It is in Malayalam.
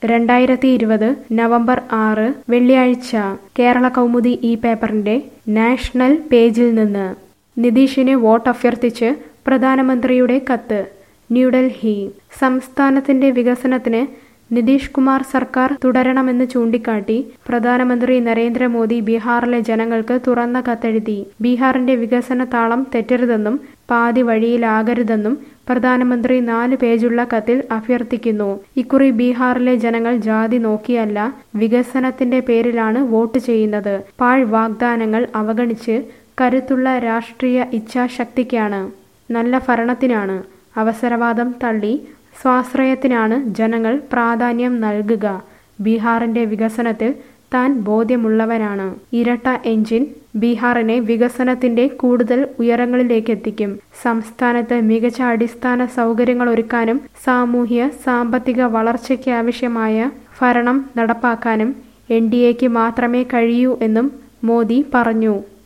രണ്ടായിരത്തി ഇരുപത് നവംബർ ആറ് വെള്ളിയാഴ്ച കേരള കൗമുദി ഈ പേപ്പറിന്റെ നാഷണൽ പേജിൽ നിന്ന് നിതീഷിന് വോട്ട് അഭ്യർത്ഥിച്ച് പ്രധാനമന്ത്രിയുടെ കത്ത് ന്യൂഡൽഹി സംസ്ഥാനത്തിന്റെ വികസനത്തിന് നിതീഷ് കുമാർ സർക്കാർ തുടരണമെന്ന് ചൂണ്ടിക്കാട്ടി പ്രധാനമന്ത്രി നരേന്ദ്രമോദി ബീഹാറിലെ ജനങ്ങൾക്ക് തുറന്ന കത്തെഴുതി ബീഹാറിന്റെ വികസന താളം തെറ്റരുതെന്നും പാതി വഴിയിലാകരുതെന്നും പ്രധാനമന്ത്രി നാല് പേജുള്ള കത്തിൽ അഭ്യർത്ഥിക്കുന്നു ഇക്കുറി ബീഹാറിലെ ജനങ്ങൾ ജാതി നോക്കിയല്ല വികസനത്തിന്റെ പേരിലാണ് വോട്ട് ചെയ്യുന്നത് പാഴ് വാഗ്ദാനങ്ങൾ അവഗണിച്ച് കരുത്തുള്ള രാഷ്ട്രീയ ഇച്ഛാശക്തിക്കാണ് നല്ല ഭരണത്തിനാണ് അവസരവാദം തള്ളി സ്വാശ്രയത്തിനാണ് ജനങ്ങൾ പ്രാധാന്യം നൽകുക ബീഹാറിന്റെ വികസനത്തിൽ താൻ ബോധ്യമുള്ളവനാണ് ഇരട്ട എഞ്ചിൻ ബീഹാറിനെ വികസനത്തിന്റെ കൂടുതൽ ഉയരങ്ങളിലേക്കെത്തിക്കും സംസ്ഥാനത്ത് മികച്ച അടിസ്ഥാന സൗകര്യങ്ങൾ ഒരുക്കാനും സാമൂഹ്യ സാമ്പത്തിക വളർച്ചയ്ക്ക് ആവശ്യമായ ഭരണം നടപ്പാക്കാനും എൻ ഡി എക്ക് മാത്രമേ കഴിയൂ എന്നും മോദി പറഞ്ഞു